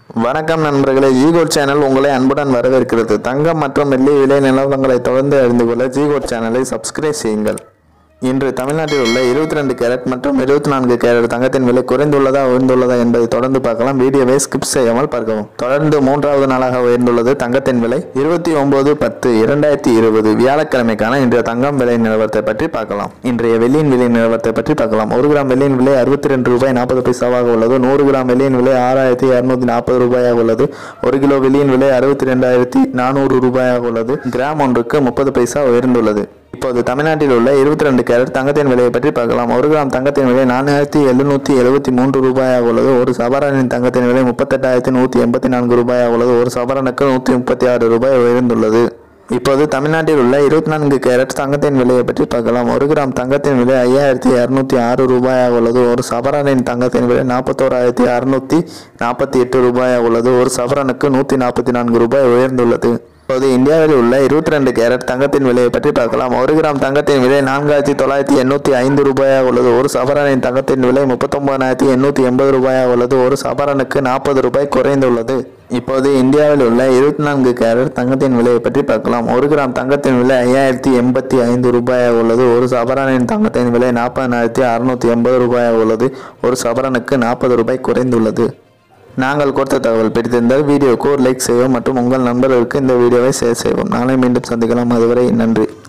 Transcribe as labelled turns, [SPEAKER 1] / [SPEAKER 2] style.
[SPEAKER 1] வணக்கம் நண்பர்களே zygote channel உங்களை அன்புடன் வரவேற்கிறது தங்கம் மற்றும் வெள்ளி விலை நிலவரங்களை தொடர்ந்து அறிந்து கொள்ள ஜிகோட் சேனலை சப்ஸ்கிரைப் செய்யுங்கள் இன்று தமிழ்நாட்டில் உள்ள இருபத்தி ரெண்டு கேரட் மற்றும் இருபத்தி நான்கு கேரட் தங்கத்தின் விலை குறைந்துள்ளதா உயர்ந்துள்ளதா என்பதை தொடர்ந்து பார்க்கலாம் வீடியோவை ஸ்கிப் செய்யாமல் பார்க்கவும் தொடர்ந்து மூன்றாவது நாளாக உயர்ந்துள்ளது தங்கத்தின் விலை இருபத்தி ஒன்பது பத்து இரண்டாயிரத்தி இருபது வியாழக்கிழமைக்கான இன்றைய தங்கம் விலை நிலவரத்தை பற்றி பார்க்கலாம் இன்றைய வெள்ளியின் விலை நிலவரத்தை பற்றி பார்க்கலாம் ஒரு கிராம் வெள்ளியின் விலை அறுபத்தி ரெண்டு ரூபாய் நாற்பது பைசாவாக உள்ளது நூறு கிராம் வெள்ளியின் விலை ஆறாயிரத்தி இரநூத்தி நாற்பது ரூபாயாக உள்ளது ஒரு கிலோ வெள்ளியின் விலை அறுபத்தி ரெண்டாயிரத்தி நானூறு ரூபாயாக உள்ளது கிராம் ஒன்றுக்கு முப்பது பைசா உயர்ந்துள்ளது இப்போது தமிழ்நாட்டில் உள்ள இருபத்தி ரெண்டு கேரட் தங்கத்தின் விலையை பற்றி பார்க்கலாம் ஒரு கிராம் தங்கத்தின் விலை நாலாயிரத்தி எழுநூற்றி எழுபத்தி மூன்று ரூபாயாக உள்ளது ஒரு சவரனின் தங்கத்தின் விலை முப்பத்தெட்டாயிரத்தி நூற்றி எண்பத்தி நான்கு ரூபாயாக உள்ளது ஒரு சவரனுக்கு நூற்றி முப்பத்தி ஆறு ரூபாய் உயர்ந்துள்ளது இப்போது தமிழ்நாட்டில் உள்ள இருபத்தி நான்கு கேரட் தங்கத்தின் விலையை பற்றி பார்க்கலாம் ஒரு கிராம் தங்கத்தின் விலை ஐயாயிரத்தி இரநூத்தி ஆறு ரூபாயாக உள்ளது ஒரு சவரனின் தங்கத்தின் விலை நாற்பத்தோராயிரத்தி அறுநூத்தி நாற்பத்தி எட்டு ரூபாயாக உள்ளது ஒரு சவரனுக்கு நூற்றி நாற்பத்தி நான்கு ரூபாய் உயர்ந்துள்ளது இப்போது இந்தியாவில் உள்ள இருபத்தி ரெண்டு கேரட் தங்கத்தின் விலையை பற்றி பார்க்கலாம் ஒரு கிராம் தங்கத்தின் விலை நான்காயிரத்தி தொள்ளாயிரத்தி எண்ணூற்றி ஐந்து ரூபாயாக உள்ளது ஒரு சவரனின் தங்கத்தின் விலை முப்பத்தொன்பதாயிரத்தி எண்ணூற்றி எண்பது ரூபாயாக உள்ளது ஒரு சவரனுக்கு நாற்பது ரூபாய் குறைந்துள்ளது இப்போது இந்தியாவில் உள்ள இருபத்தி நான்கு கேரட் தங்கத்தின் விலையை பற்றி பார்க்கலாம் ஒரு கிராம் தங்கத்தின் விலை ஐயாயிரத்தி எண்பத்தி ஐந்து ரூபாயாக உள்ளது ஒரு சவரனின் தங்கத்தின் விலை நாற்பதாயிரத்தி அறுநூற்றி எண்பது ரூபாயாக உள்ளது ஒரு சவரனுக்கு நாற்பது ரூபாய் குறைந்துள்ளது நாங்கள் கொடுத்த தகவல் பிடித்திருந்தால் வீடியோக்கு ஒரு லைக் செய்வோம் மற்றும் உங்கள் நண்பர்களுக்கு இந்த வீடியோவை ஷேர் செய்வோம் நாளை மீண்டும் சந்திக்கலாம் அதுவரை நன்றி